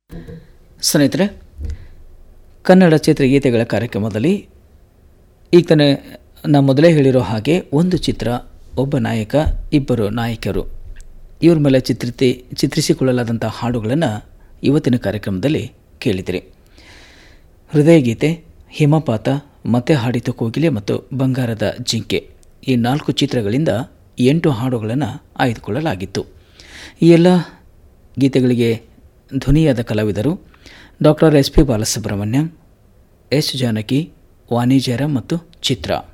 ಸ್ನೇಹಿತರೆ ಕನ್ನಡ ಚಿತ್ರಗೀತೆಗಳ ಕಾರ್ಯಕ್ರಮದಲ್ಲಿ ಈಗ ತಾನೇ ನಾ ಮೊದಲೇ ಹೇಳಿರೋ ಹಾಗೆ ಒಂದು ಚಿತ್ರ ಒಬ್ಬ ನಾಯಕ ಇಬ್ಬರು ನಾಯಕರು ಇವ್ರ ಮೇಲೆ ಚಿತ್ರಿತಿ ಚಿತ್ರಿಸಿಕೊಳ್ಳಲಾದಂಥ ಹಾಡುಗಳನ್ನು ಇವತ್ತಿನ ಕಾರ್ಯಕ್ರಮದಲ್ಲಿ ಕೇಳಿದಿರಿ ಹೃದಯ ಗೀತೆ ಹಿಮಪಾತ ಮತ್ತೆ ಹಾಡಿತು ಕೋಗಿಲೆ ಮತ್ತು ಬಂಗಾರದ ಜಿಂಕೆ ಈ ನಾಲ್ಕು ಚಿತ್ರಗಳಿಂದ ಎಂಟು ಹಾಡುಗಳನ್ನು ಆಯ್ದುಕೊಳ್ಳಲಾಗಿತ್ತು ಈ ಎಲ್ಲ ಗೀತೆಗಳಿಗೆ ಧ್ವನಿಯಾದ ಕಲಾವಿದರು doctor S P Balasubrahmanyam S Janaki Vani Jayaram ಮತ್ತು ಚಿತ್ರ